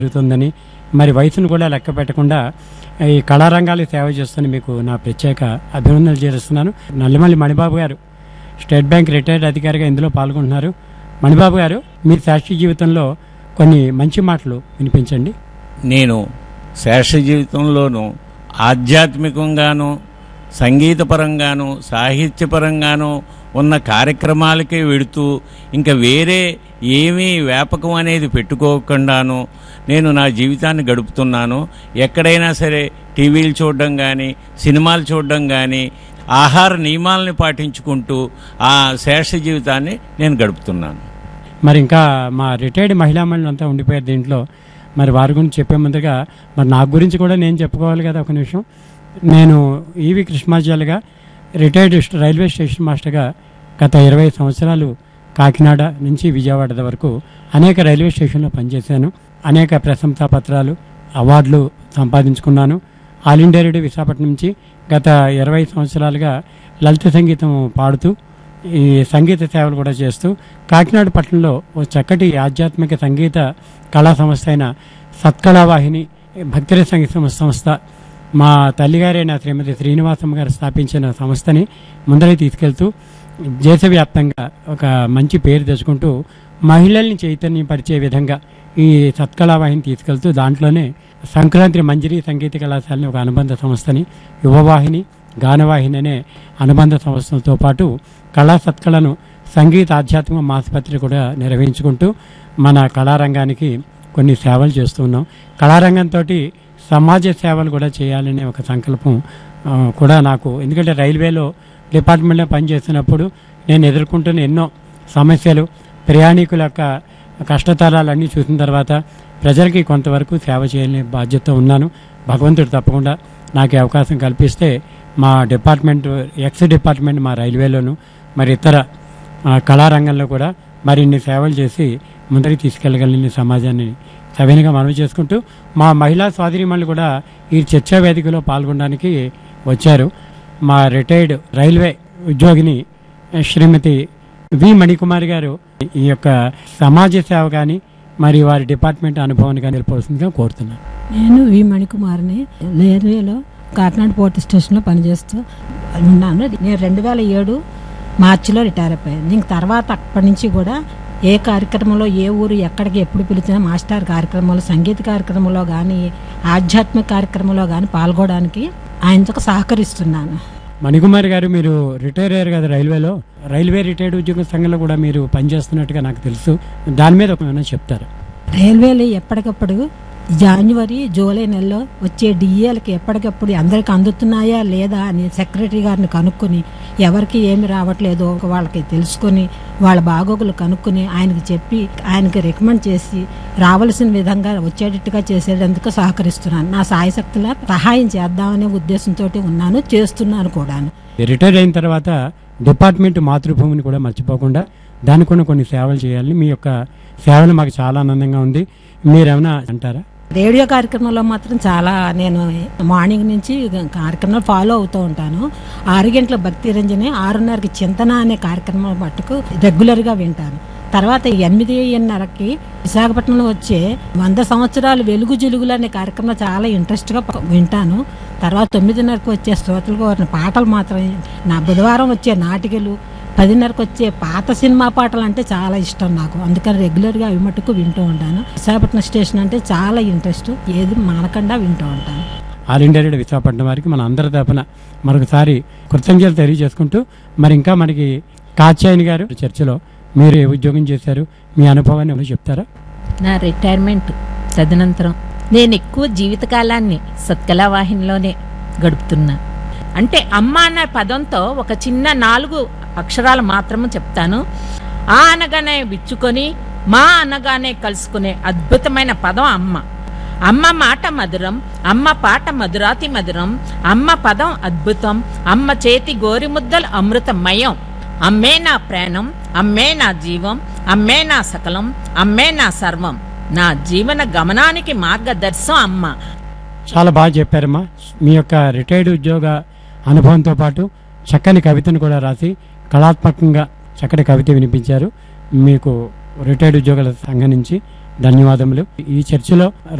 జరుగుతుందని మరి వయసును కూడా లెక్క పెట్టకుండా ఈ కళారంగాలకు సేవ చేస్తున్న మీకు నా ప్రత్యేక అభినందనలు చేస్తున్నాను నల్లమల్లి మణిబాబు గారు స్టేట్ బ్యాంక్ రిటైర్డ్ అధికారిగా ఇందులో పాల్గొంటున్నారు మణిబాబు గారు మీ సాక్షి జీవితంలో కొన్ని మంచి మాటలు వినిపించండి నేను శేష జీవితంలోనూ ఆధ్యాత్మికంగాను సంగీతపరంగాను సాహిత్యపరంగాను ఉన్న కార్యక్రమాలకే వెడుతూ ఇంకా వేరే ఏమీ వ్యాపకం అనేది పెట్టుకోకుండాను నేను నా జీవితాన్ని గడుపుతున్నాను ఎక్కడైనా సరే టీవీలు చూడడం కానీ సినిమాలు చూడడం కానీ ఆహార నియమాలని పాటించుకుంటూ ఆ శేష జీవితాన్ని నేను గడుపుతున్నాను మరి ఇంకా మా రిటైర్డ్ మహిళా అంతా ఉండిపోయారు దీంట్లో మరి వారి గురించి చెప్పే ముందుగా మరి నా గురించి కూడా నేను చెప్పుకోవాలి కదా ఒక నిమిషం నేను ఈవి కృష్ణాచార్యగా రిటైర్డ్ స్ట్- రైల్వే స్టేషన్ మాస్టర్గా గత ఇరవై సంవత్సరాలు కాకినాడ నుంచి విజయవాడ వరకు అనేక రైల్వే స్టేషన్లో పనిచేశాను అనేక ప్రశంసా పత్రాలు అవార్డులు సంపాదించుకున్నాను ఆల్ ఇండియా రేడియో విశాఖపట్నం నుంచి గత ఇరవై సంవత్సరాలుగా లలిత సంగీతం పాడుతూ ఈ సంగీత సేవలు కూడా చేస్తూ కాకినాడ పట్టణంలో ఓ చక్కటి ఆధ్యాత్మిక సంగీత కళా సంస్థ అయిన సత్కళావాహిని భక్తిర సంగీత సంస్థ- సంస్థ మా తల్లిగారైన శ్రీమతి శ్రీనివాసమ్మ గారు స్థాపించిన సంస్థని ముందరికి తీసుకెళ్తూ దేశవ్యాప్తంగా ఒక మంచి పేరు తెచ్చుకుంటూ మహిళల్ని చైతన్యపరిచే విధంగా ఈ సత్కళావాహిని తీసుకెళ్తూ దాంట్లోనే సంక్రాంతి మంజరి సంగీత కళాశాలని ఒక అనుబంధ సంస్థని యువవాహిని గానవాహిని అనే అనుబంధ సంస్థలతో పాటు కళా సత్కళను సంగీత ఆధ్యాత్మిక మాసపత్రి కూడా నిర్వహించుకుంటూ మన కళారంగానికి కొన్ని సేవలు చేస్తున్నాం కళారంగంతో సమాజ సేవలు కూడా చేయాలనే ఒక సంకల్పం ఆ, కూడా నాకు ఎందుకంటే రైల్వేలో డిపార్ట్మెంట్లో పనిచేస్తున్నప్పుడు నేను ఎదుర్కొంటున్న ఎన్నో సమస్యలు ప్రయాణికుల యొక్క కష్టతరాలన్నీ చూసిన తర్వాత ప్రజలకి కొంతవరకు సేవ చేయాలనే బాధ్యత ఉన్నాను భగవంతుడు తప్పకుండా నాకు ఈ అవకాశం కల్పిస్తే మా డిపార్ట్మెంట్ ఎక్స్ డిపార్ట్మెంట్ మా రైల్వేలోను మరి ఇతర ఆ, కళారంగంలో కూడా మరిన్ని సేవలు చేసి ముందరికి తీసుకెళ్ళగలని సమాజాన్ని సవినగా మనవి చేసుకుంటూ మా మహిళా సోదరిమణులు కూడా ఈ చర్చా వేదికలో పాల్గొనడానికి వచ్చారు మా రిటైర్డ్ రైల్వే ఉద్యోగిని శ్రీమతి వి మణికుమారి గారు ఈ యొక్క సమాజ సేవ కానీ మరి వారి డిపార్ట్మెంట్ అనుభవాన్ని కానీ తెలిపవలసిందిగా కోరుతున్నాను నేను వి మణికుమార్ని రైల్వేలో కాకినాడ పోర్ట్ స్టేషన్లో పనిచేస్తూ ఉన్నాను నేను రెండు వేల ఏడు మార్చిలో రిటైర్ అయిపోయాను ఇంక తర్వాత అప్పటి నుంచి కూడా ఏ కార్యక్రమంలో ఏ ఊరు ఎక్కడికి ఎప్పుడు పిలిచినా మాస్టర్ కార్యక్రమంలో సంగీత కార్యక్రమంలో కానీ ఆధ్యాత్మిక కార్యక్రమంలో కానీ పాల్గొనడానికి ఆయనతో సహకరిస్తున్నాను మణికుమారి గారు మీరు రిటైర్ అయ్యారు కదా రైల్వేలో రైల్వే రిటైర్డ్ ఉద్యోగ సంఘంలో కూడా మీరు పనిచేస్తున్నట్టుగా నాకు తెలుసు దాని మీద ఒక ఏమైనా చెప్తారు రైల్వేలు ఎప్పటికప్పుడు జనవరి జూలై నెలలో వచ్చే డిఏలకి ఎప్పటికప్పుడు అందరికి అందుతున్నాయా లేదా అని సెక్రటరీ గారిని కనుక్కొని ఎవరికి ఏమి రావట్లేదో వాళ్ళకి తెలుసుకొని వాళ్ళ బాగోగులు కనుక్కొని ఆయనకి చెప్పి ఆయనకి రికమెండ్ చేసి రావాల్సిన విధంగా వచ్చేటట్టుగా చేసేందుకు సహకరిస్తున్నాను నా సాయశక్తుల సహాయం చేద్దామనే ఉద్దేశంతో ఉన్నాను చేస్తున్నాను కూడాను రిటైర్ అయిన తర్వాత డిపార్ట్మెంట్ మాతృభూమిని కూడా మర్చిపోకుండా దానికి కూడా కొన్ని సేవలు చేయాలని మీ యొక్క సేవలు మాకు చాలా ఆనందంగా ఉంది మీరేమైనా అంటారా రేడియో కార్యక్రమంలో మాత్రం చాలా నేను మార్నింగ్ నుంచి కార్యక్రమాలు ఫాలో అవుతూ ఉంటాను ఆరు గంటల భక్తి రంజని ఆరున్నరకి చింతన అనే కార్యక్రమం మట్టుకు రెగ్యులర్గా వింటాను తర్వాత ఎనిమిదిన్నరకి విశాఖపట్నంలో వచ్చే వంద సంవత్సరాలు వెలుగు జిలుగులు అనే కార్యక్రమం చాలా ఇంట్రెస్ట్గా ప- వింటాను తర్వాత తొమ్మిదిన్నరకు వచ్చే శ్రోతలకు వారిని పాటలు మాత్రం నా బుధవారం వచ్చే నాటికలు పదిన్నరకు వచ్చే పాత సినిమా పాటలు అంటే చాలా ఇష్టం నాకు అందుకని రెగ్యులర్గా అవి మటుకు వింటూ ఉంటాను విశాఖపట్నం స్టేషన్ అంటే చాలా ఇంట్రెస్ట్ ఏది మానకుండా వింటూ ఉంటాను ఆల్ ఇండియా రేడియో విశాఖపట్నం వారికి మన అందరి తరపున మరొకసారి కృతజ్ఞతలు తెలియజేసుకుంటూ మరి ఇంకా మనకి కాచాయని గారు చర్చలో మీరు ఏ ఉద్యోగం చేశారు మీ అనుభవాన్ని ఏమైనా చెప్తారా నా రిటైర్మెంట్ తదనంతరం నేను ఎక్కువ జీవితకాలాన్ని సత్కళావాహినిలోనే గడుపుతున్నా అంటే అమ్మ అనే పదంతో ఒక చిన్న నాలుగు అక్షరాలు మాత్రమే చెప్తాను ఆ అనగానే విచ్చుకొని మా అనగానే కలుసుకునే అద్భుతమైన పదం అమ్మ అమ్మ మాట మధురం అమ్మ పాట మధురాతి మధురం అమ్మ పదం అద్భుతం అమ్మ చేతి గోరిముద్దలు అమృతమయం అమ్మే నా ప్రాణం అమ్మే నా జీవం అమ్మే నా సకలం అమ్మే నా సర్వం నా జీవన గమనానికి మార్గదర్శం అమ్మ చాలా బాగా చెప్పారమ్మా మీ యొక్క రిటైర్డ్ ఉద్యోగ అనుభవంతో పాటు చక్కని కవితను కూడా రాసి కళాత్మకంగా చక్కటి కవిత వినిపించారు మీకు రిటైర్డ్ ఉద్యోగుల సంఘం నుంచి ధన్యవాదములు ఈ చర్చలో